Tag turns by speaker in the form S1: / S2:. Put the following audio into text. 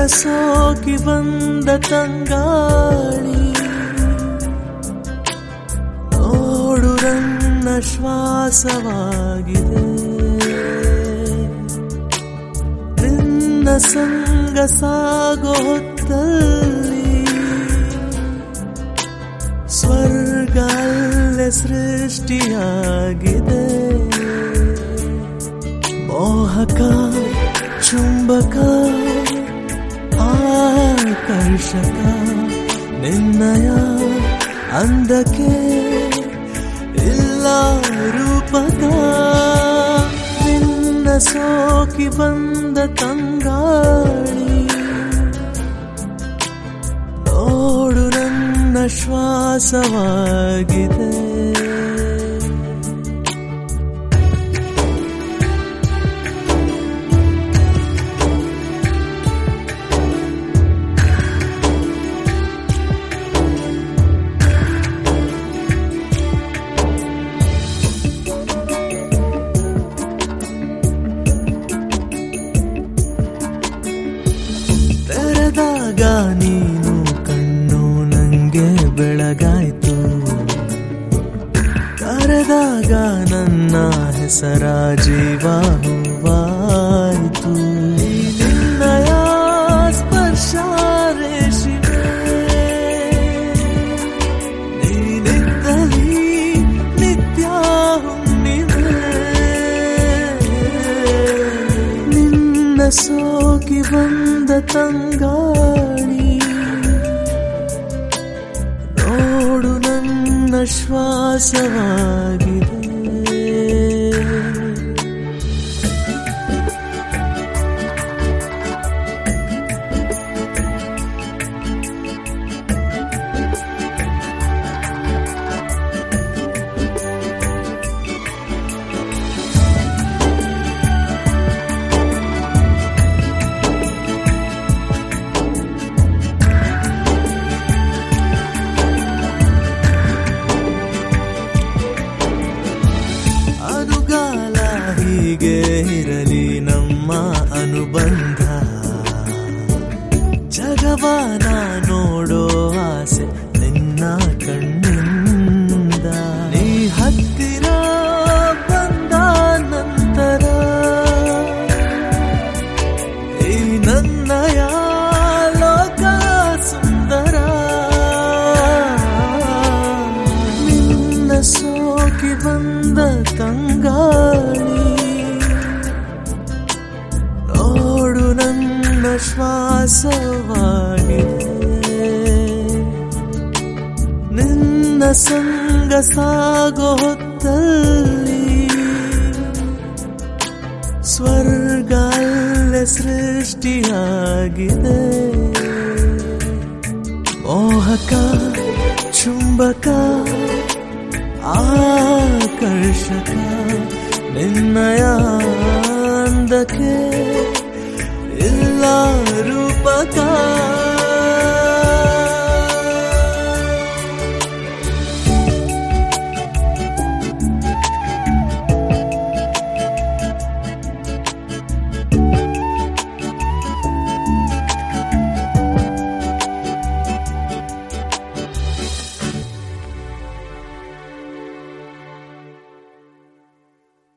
S1: ಸೋಕಿ ಬಂದ ತಂಗಾಳಿ ನೋಡು ನನ್ನ ಶ್ವಾಸವಾಗಿದೆ ನಿನ್ನ ಸಂಗ ಸಾಗೋ ಹೊತ್ತಲ್ಲಿ ಸ್ವರ್ಗ ಅಲ್ಲೇ ಸೃಷ್ಟಿಯಾಗಿದೆ ಮೋಹಕ ಚುಂಬಕ ಆಕರ್ಷಕ ನಿನ್ನಯ ಅಂದಕ್ಕೆ ಇಲ್ಲ ರೂಪಕ ನಿನ್ನ ಸೋಕಿ ಬಂದ ತಂಗಾಳಿ ನೋಡು ನನ್ನ ಶ್ವಾಸವಾಗಿದೆ ತೆರೆದಾಗ ನೀನು ಕಣ್ಣು ನಂಗೆ ಬೆಳಗಾಯ್ತು ಕರೆದಾಗ ನನ್ನ ಹೆಸರ ಜೀವ ಹೂವಾಯ್ತು ನಿನ್ನಯ ಸ್ಪರ್ಶ ರೇಷಿವೆ ನೀನಿದ್ದಲಿ ನಿತ್ಯ ಹುಣ್ಣಿಮೆ ನಿನ್ನ ಸೋಕಿ ಬಂದ ತಂಗಾಳಿ ನೋಡು ನನ್ನ ಶ್ವಾಸವಾಗಿದೆ ಅನುಗಾಲ ಹೀಗೆ ಇರಲಿ ನಮ್ಮ ಅನುಬಂಧ ಜಗವಾನ ನೋಡೋ ಆಸೆ ನಿನ್ನ ಕಣ್ಣಿಂದ ನೀ ಹತ್ತಿರ ಬಂದ ನಂತರ ಈ ನನ್ನಯ ಲೋಕ ಸುಂದರ ನಿನ್ನ ಸೋಕಿ ಬಂದ ತಂಗಾಳಿ ನೋಡು ನನ್ನ ಶ್ವಾಸವಾಗಿದೆ ನಿನ್ನ ಸಂಗ ಸಾಗೋ ಹೊತ್ತಲ್ಲಿ ಸ್ವರ್ಗ ಅಲ್ಲೇ ಸೃಷ್ಟಿಯಾಗಿದೆ ಮೋಹಕ ಚುಂಬಕ ಆಕರ್ಷಕ ನಿನ್ನಯ ಅಂದಕ್ಕೆ ಇಲ್ಲ ರೂಪಕ